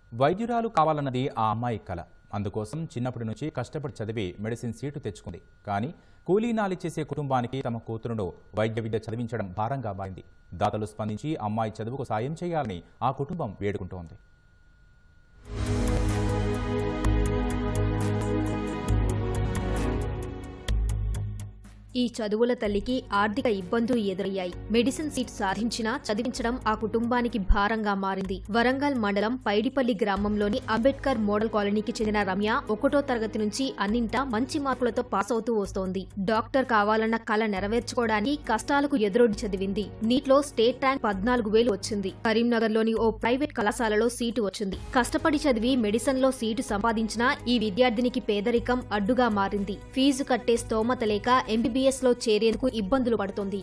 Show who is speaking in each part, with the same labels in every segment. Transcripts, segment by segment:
Speaker 1: వైద్యురాలు కావాలన్నది ఆ అమ్మాయి కల అందుకోసం చిన్నప్పటి నుంచి కష్టపడి చదివి మెడిసిన్ సీటు తెచ్చుకుంది కానీ కూలీ నాలి చేసే కుటుంబానికి తమ కూతురును వైద్య విద్య చదివించడం భారంగా మారింది దాతలు స్పందించి అమ్మాయి చదువుకు సాయం చేయాలని ఆ కుటుంబం వేడుకుంటోంది
Speaker 2: ఈ చదువుల తల్లికి ఆర్థిక ఇబ్బందులు ఎదురయ్యాయి మెడిసిన్ సీట్ సాధించినా చదివించడం ఆ కుటుంబానికి భారంగా మారింది వరంగల్ మండలం పైడిపల్లి గ్రామంలోని అంబేద్కర్ మోడల్ కాలనీకి చెందిన రమ్య ఒకటో తరగతి నుంచి అన్నింటా మంచి మార్కులతో పాస్ అవుతూ వస్తోంది డాక్టర్ కావాలన్న కల నెరవేర్చుకోవడానికి కష్టాలకు ఎదురొడ్డి చదివింది నీట్లో స్టేట్ ర్యాంక్ పద్నాలుగు వేలు వచ్చింది కరీంనగర్లోని ఓ ప్రైవేట్ కళాశాలలో సీటు వచ్చింది కష్టపడి చదివి మెడిసిన్ లో సీటు సంపాదించినా ఈ విద్యార్థినికి పేదరికం అడ్డుగా మారింది ఫీజు కట్టే స్తోమత లేక ఎంబీబీఎస్ లో చేరేందుకు ఇబ్బందులు పడుతోంది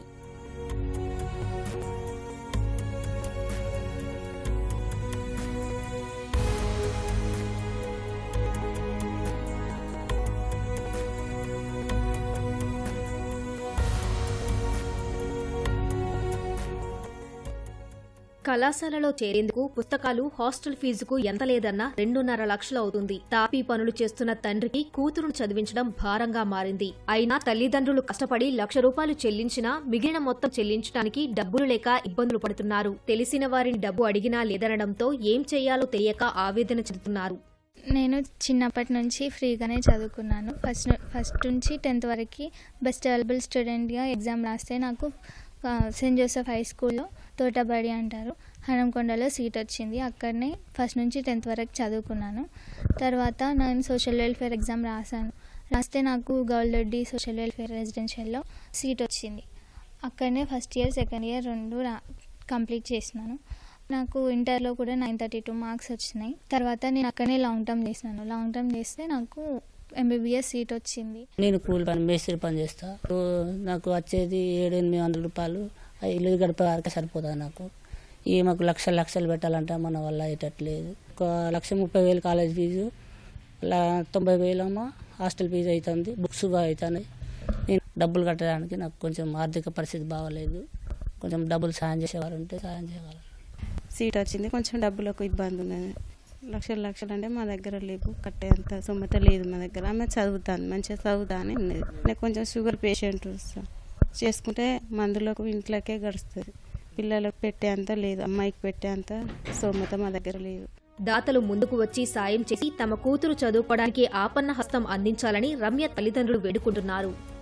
Speaker 2: కళాశాలలో చేరేందుకు పుస్తకాలు హాస్టల్ ఫీజుకు ఎంత లేదన్నా రెండున్నర లక్షలు అవుతుంది తాపీ పనులు చేస్తున్న తండ్రికి కూతురును చదివించడం భారంగా మారింది అయినా తల్లిదండ్రులు కష్టపడి లక్ష రూపాయలు చెల్లించినా మిగిలిన మొత్తం చెల్లించడానికి డబ్బులు లేక ఇబ్బందులు పడుతున్నారు తెలిసిన వారిని డబ్బు అడిగినా లేదనడంతో ఏం చేయాలో తెలియక ఆవేదన చెందుతున్నారు
Speaker 3: నేను చిన్నప్పటి నుంచి ఫ్రీగానే చదువుకున్నాను ఫస్ట్ ను- ఫస్ట్ నుంచి టెన్త్ వరకు బెస్ట్ అవైలబుల్ స్టూడెంట్గా ఎగ్జామ్ రాస్తే నాకు ఆ, సెయింట్ జోసెఫ్ హై స్కూల్లో తోటబడి అంటారు హనంకొండలో సీట్ వచ్చింది అక్కడనే ఫస్ట్ నుంచి టెన్త్ వరకు చదువుకున్నాను తర్వాత నేను సోషల్ వెల్ఫేర్ ఎగ్జామ్ రాశాను రాస్తే నాకు గౌల్దొడ్డి సోషల్ వెల్ఫేర్ రెసిడెన్షియల్లో సీట్ వచ్చింది అక్కడనే ఫస్ట్ ఇయర్ సెకండ్ ఇయర్ రెండు రా కంప్లీట్ చేసినాను నాకు ఇంటర్లో కూడా నైన్ థర్టీ టూ మార్క్స్ వచ్చినాయి తర్వాత నేను అక్కడనే లాంగ్ టర్మ్ చేసినాను లాంగ్ టర్మ్ చేస్తే నాకు ఎంబీబీఎస్ సీట్ వచ్చింది
Speaker 4: నేను కూలి పని మేస్త్రి పని చేస్తా ఓ, నాకు వచ్చేది ఏడు ఎనిమిది వందల రూపాయలు ఆ ఇల్లు గడిపే వరకు సరిపోతుంది నాకు ఈ మాకు లక్షలు లక్షలు పెట్టాలంటే మన వల్ల అయ్యేటట్లేదు ఒక లక్ష ముప్పై వేలు కాలేజ్ ఫీజు అలా తొంభై వేలేమో హాస్టల్ ఫీజు అవుతుంది బుక్స్ అవుతున్నాయి నేను డబ్బులు కట్టడానికి నాకు కొంచెం ఆర్థిక పరిస్థితి బాగోలేదు కొంచెం డబ్బులు సాయం చేసేవారు ఉంటే సాయం చేయగలరు
Speaker 5: సీట్ వచ్చింది కొంచెం డబ్బులకు ఇబ్బంది ఉన్నది లక్షలు లక్షలు అంటే మా దగ్గర లేవు కట్టేంత సొమ్మత లేదు మా దగ్గర ఆమె చదువుతాను మంచిగా చదువుతా అని ఉన్నది నాకు కొంచెం షుగర్ పేషెంట్ చేసుకుంటే మందులకు ఇంట్లోకే గడుస్తుంది పిల్లలకు పెట్టేంత లేదు అమ్మాయికి పెట్టేంత సొమ్మత మా దగ్గర లేదు
Speaker 2: దాతలు ముందుకు వచ్చి సాయం చేసి తమ కూతురు చదువుకోవడానికి ఆపన్న హస్తం అందించాలని రమ్య తల్లిదండ్రులు వేడుకుంటున్నారు